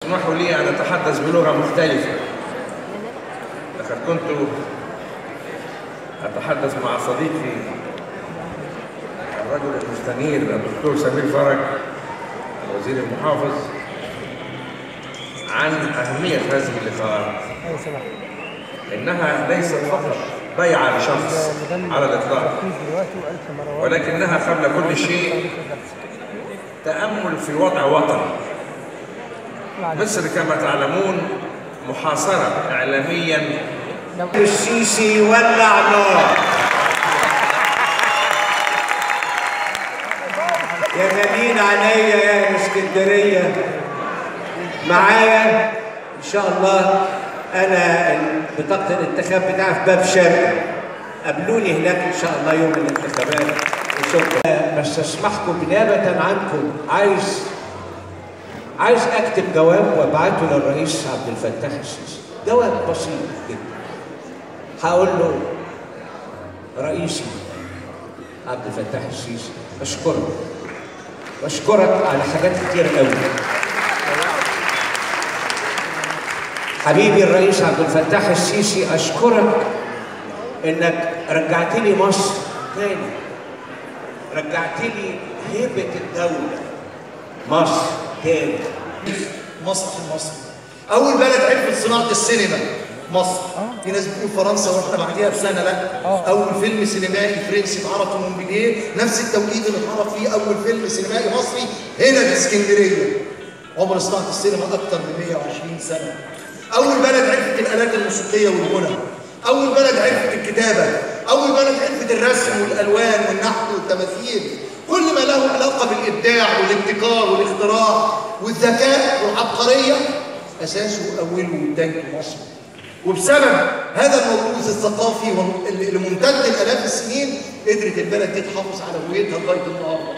اسمحوا لي أن أتحدث بلغة مختلفة لقد كنت أتحدث مع صديقي الرجل المستنير الدكتور سمير فرج الوزير المحافظ عن أهمية هذه اللقاءات إنها ليست فقط بيعة لشخص على الإطلاق ولكنها قبل كل شيء تأمل في وضع وطن مصر كما تعلمون محاصرة إعلاميا السيسي ولع نار يا غاليين عليا يا اسكندريه معايا ان شاء الله انا بطاقه الانتخاب بتاعي في باب شرق قابلوني هناك ان شاء الله يوم الانتخابات وشكرا بس اسمحكم بنيابه عنكم عايز عايز اكتب جواب وابعته للرئيس عبد الفتاح السيسي جواب بسيط جدا هقول له رئيسي عبد الفتاح السيسي اشكرك بشكرك على حاجات كتير قوي حبيبي الرئيس عبد الفتاح السيسي اشكرك انك رجعت لي مصر تاني رجعت لي هيبه الدوله مصر تاني مسرح المصري اول بلد عرفت صناعه السينما مصر في ناس بتقول فرنسا واحنا بعديها بسنه لا اول فيلم سينمائي فرنسي اتعرض في مونبلييه نفس التوقيت اللي اتعرض فيه اول فيلم سينمائي مصري هنا في اسكندريه عمر صناعه السينما اكثر من 120 سنه اول بلد عرفت الالات الموسيقيه والغنى اول بلد عرفت الكتابه اول بلد عرفت الرسم والالوان والنحت والتماثيل كل ما له علاقه بالابداع والابتكار والاختراع والذكاء والعبقريه اساسه اوله وبدايته مصر وبسبب هذا الموروث الثقافي اللي ممتد لالاف السنين قدرت البلد دي تحافظ على هويتها لغايه النهارده